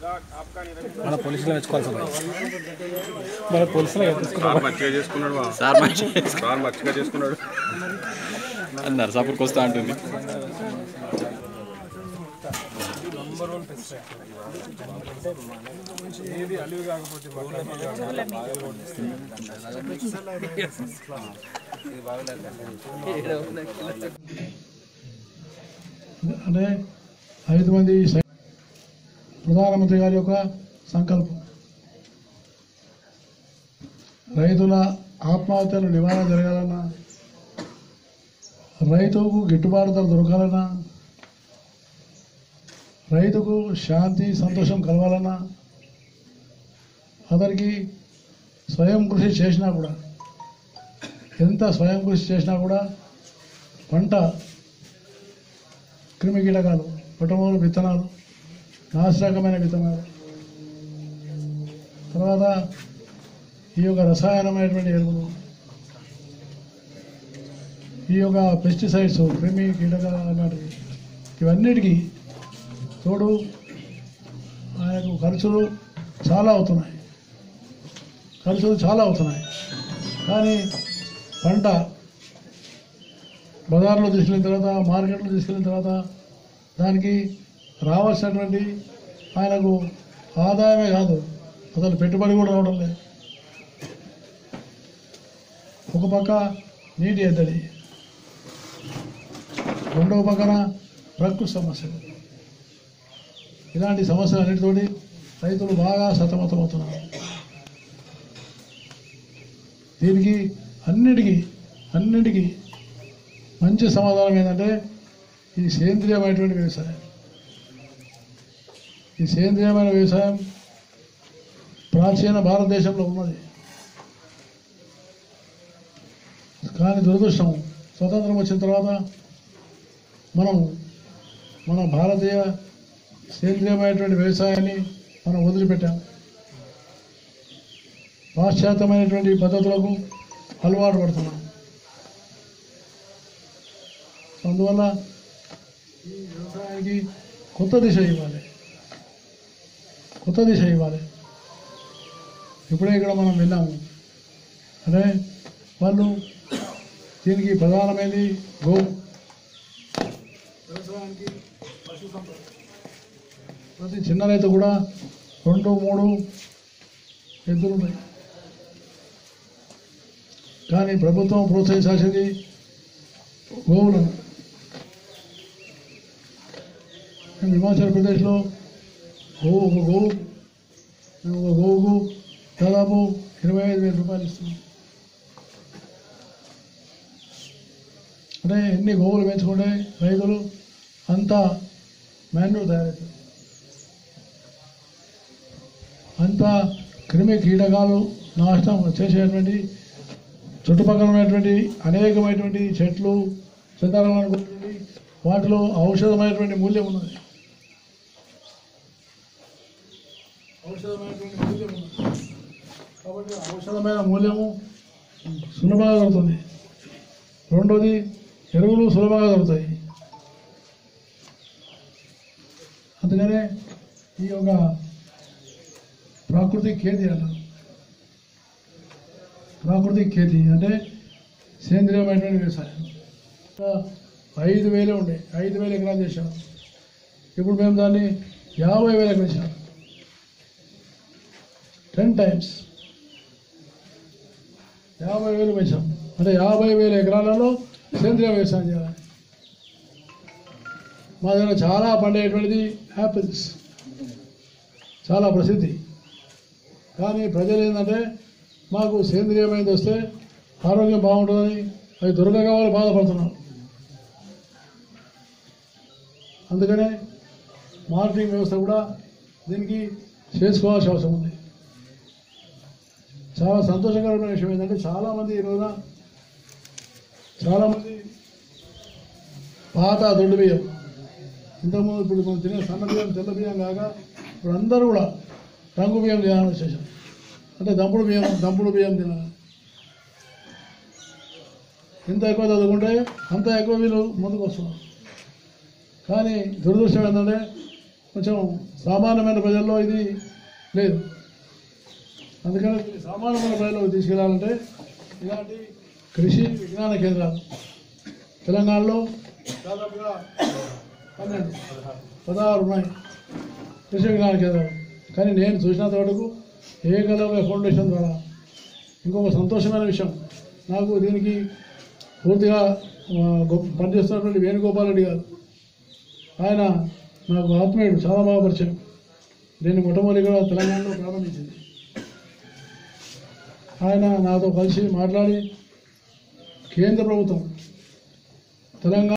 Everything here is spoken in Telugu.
మన పోలీసులు మెచ్చుకోవాల్సి ఉంది మన పోలీసులు సార్ మంచిగా చేసుకున్నాడు వా. సార్ మంచి సార్ మంచిగా చేసుకున్నాడు నర్సాపూర్కి వస్తా అంటుంది ఏది అలివి కాకపోతే అంటే ఐదు మంది సై- ప్రధానమంత్రి గారి యొక్క సంకల్పం రైతుల ఆత్మహత్యలు నివారణ జరగాలన్నా రైతుకు గిట్టుబాటు ధర దొరకాలన్నా రైతుకు శాంతి సంతోషం కలవాలన్నా అతనికి స్వయం కృషి చేసినా కూడా ఎంత స్వయం కృషి చేసినా కూడా పంట క్రిమి కీటకాలు పుట్టమూలు విత్తనాలు నాశరకమైన విత్తనాలు తర్వాత ఈ యొక్క రసాయనమైనటువంటి ఎరువులు ఈ యొక్క పెస్టిసైడ్స్ క్రిమి కీటకాలు అలాంటివి ఇవన్నిటికీ తోడు ఆయనకు ఖర్చులు చాలా అవుతున్నాయి ఖర్చులు చాలా అవుతున్నాయి కానీ పంట బజార్లో తీసుకెళ్ళిన తర్వాత మార్కెట్లో తీసుకెళ్ళిన తర్వాత దానికి రావాల్సినటువంటి ఆయనకు ఆదాయమే కాదు అసలు పెట్టుబడి కూడా రావడం లేదు ఒక పక్క నీటి ఎద్దడి రెండవ పక్కన ప్రకృతి సమస్యలు ఇలాంటి సమస్యలన్నిటితోటి రైతులు బాగా సతమతమవుతున్నారు దీనికి అన్నిటికీ అన్నిటికీ మంచి సమాధానం ఏంటంటే ఈ సేంద్రియమైనటువంటి వ్యవసాయం ఈ సేంద్రియమైన వ్యవసాయం ప్రాచీన భారతదేశంలో ఉన్నది కానీ దురదృష్టం స్వతంత్రం వచ్చిన తర్వాత మనం మన భారతీయ సేంద్రియమైనటువంటి వ్యవసాయాన్ని మనం వదిలిపెట్టాం పాశ్చాత్యమైనటువంటి పద్ధతులకు అలవాటు పడుతున్నాం సో అందువల్ల ఈ వ్యవసాయానికి కొత్త దిశ ఇవ్వాలి కొత్త దిశ ఇవ్వాలి ఇప్పుడే ఇక్కడ మనం వెళ్ళాము అంటే వాళ్ళు దీనికి ప్రధానమైనది గో వ్యవసాయానికి పశు సంపద ప్రతి చిన్న రైతు కూడా రెండు మూడు ఎద్దులు ఉన్నాయి కానీ ప్రభుత్వం ప్రోత్సహించాల్సింది గోవులను మేము హిమాచల్ ప్రదేశ్లో గోవు ఒక గోవు మేము ఒక గోవుకు దాదాపు ఇరవై ఐదు వేల రూపాయలు ఇస్తున్నాం అంటే ఎన్ని గోవులు పెంచుకుంటే రైతులు అంత మాన్యూర్ తయారవుతుంది అంత క్రిమి కీటకాలు నాశనం చేసేటువంటి చుట్టుపక్కల ఉన్నటువంటి అనేకమైనటువంటి చెట్లు చెదారమైనటువంటి వాటిలో ఔషధమైనటువంటి మూల్యం ఉన్నది ఔషధమైనటువంటి మూల్యం ఉన్నది కాబట్టి ఔషధమైన మూల్యము సులభంగా దొరుకుతుంది రెండోది ఎరువులు సులభంగా దొరుకుతాయి అందుకనే ఈ యొక్క ప్రాకృతిక ఖేతి అంటారు ప్రాకృతిక ఖేతి అంటే సేంద్రియమైనటువంటి వ్యవసాయం ఐదు వేలే ఉండే ఐదు వేల ఎకరాలు చేశాం ఇప్పుడు మేము దాన్ని యాభై వేల ఎకరాలు చేశాం టెన్ టైమ్స్ యాభై వేలు పెంచాం అంటే యాభై వేల ఎకరాలలో సేంద్రియ వ్యవసాయం చేయాలి మా దగ్గర చాలా పండేటువంటిది యాపిల్స్ చాలా ప్రసిద్ధి కానీ ప్రజలు ఏంటంటే మాకు సేంద్రియమైనది వస్తే ఆరోగ్యం బాగుంటుందని అవి దొరకక వాళ్ళు బాధపడుతున్నారు అందుకనే మార్కెటింగ్ వ్యవస్థ కూడా దీనికి చేసుకోవాల్సిన అవసరం ఉంది చాలా సంతోషకరమైన విషయం ఏంటంటే చాలామంది ఈ రోజున చాలామంది పాత దొడ్డు బియ్యం ఇంతకుముందు ఇప్పుడు మనం తినే సన్న బియ్యం తెల్ల బియ్యం కాక ఇప్పుడు అందరూ కూడా రంగు బియ్యం తినాలని వచ్చేసాం అంటే దంపుడు బియ్యం దంపుడు బియ్యం తినాలి ఎంత ఎక్కువ చదువుకుంటే అంత ఎక్కువ వీళ్ళు ముందుకు వస్తున్నారు కానీ దురదృష్టం ఏంటంటే కొంచెం సామాన్యమైన ప్రజల్లో ఇది లేదు అందుకని ఇది సామాన్యమైన ప్రజలకు తీసుకెళ్లాలంటే ఇలాంటి కృషి విజ్ఞాన కేంద్రాలు తెలంగాణలో దాదాపుగా పన్నెండు పదహారు ఉన్నాయి కృషి విజ్ఞాన కేంద్రాలు కానీ నేను చూసినంత వరకు ఏకలవ్య ఫౌండేషన్ ద్వారా ఇంకొక సంతోషమైన విషయం నాకు దీనికి పూర్తిగా ఆ, గొప్ప పనిచేస్తున్నటువంటి వేణుగోపాల్ రెడ్డి గారు ఆయన నాకు ఆత్మీయుడు చాలా బాగా పరిచయం దీన్ని మొట్టమొదటిగా తెలంగాణలో ప్రారంభించింది ఆయన నాతో కలిసి మాట్లాడి కేంద్ర ప్రభుత్వం తెలంగాణ